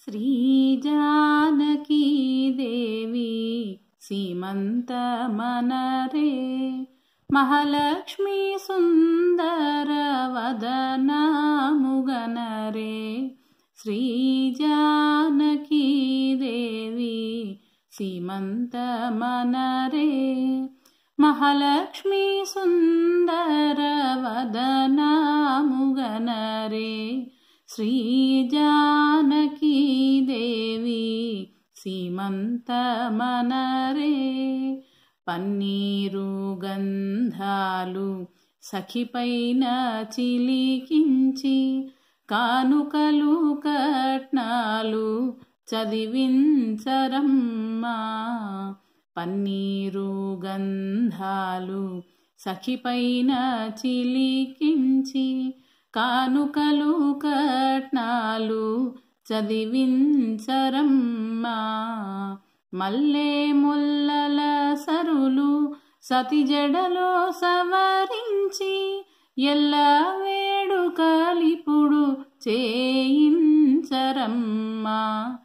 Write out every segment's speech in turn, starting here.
శ్రీజానకీ దేవి సీమంతమనరే మహాలక్ష్మి సుందర వదనాముగనరే శ్రీజానకీ దేవి సీమంతమనరే మహాలక్ష్మి సుందర వదనాముగనరే శ్రీజానకీ దేవి సీమంతమనరే పన్నీరు గంధాలు సఖిపైన చిలికించి కానుకలు కట్నాలు చదివించరమ్మా పన్నీరు గంధాలు సఖిపైన చిలికించి కానుకలు కట్నాలు చదివించరమ్మా మల్లె ముల్లల సరులు సతి జడలో సవరించి ఎల్ల వేడుకలిపుడు చేయించరమ్మా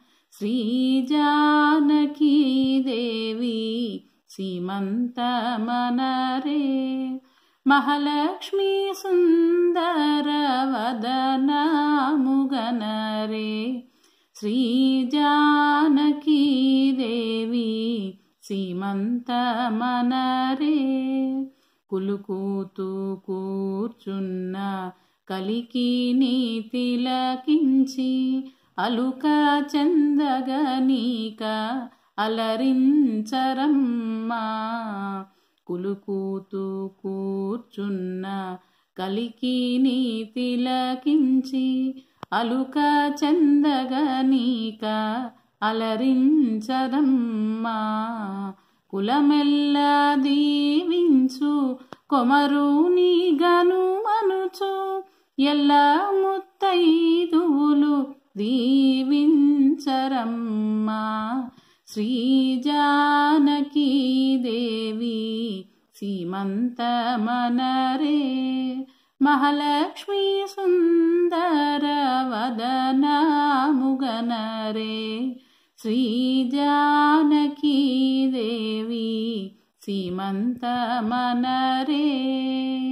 శ్రీజానకీ దేవి సీమంతమనరే మహాలక్ష్మి సుందర వదనాముగనరే శ్రీజానకీ దేవి సీమంతమనరే కులుకూతూ కూర్చున్న కలికి నీ తిలకించి అలుక చందగనీక అలరించరమ్మా కులుకూతూ కూర్చున్న కలికి నీ తిలకించి అలుక చందగనీక అలరించరమ్మా కులమెల్ల దీవించు కొమరుని గనుమనుచు ఎల్ల ముత్తైదువులు దీవించరమ్మా శ్రీజానకీ దేవి సీమంతమనరే మహాలక్ష్మి సుందర వదనాముగనరే శ్రీజానకీ దేవి సీమంతమనరే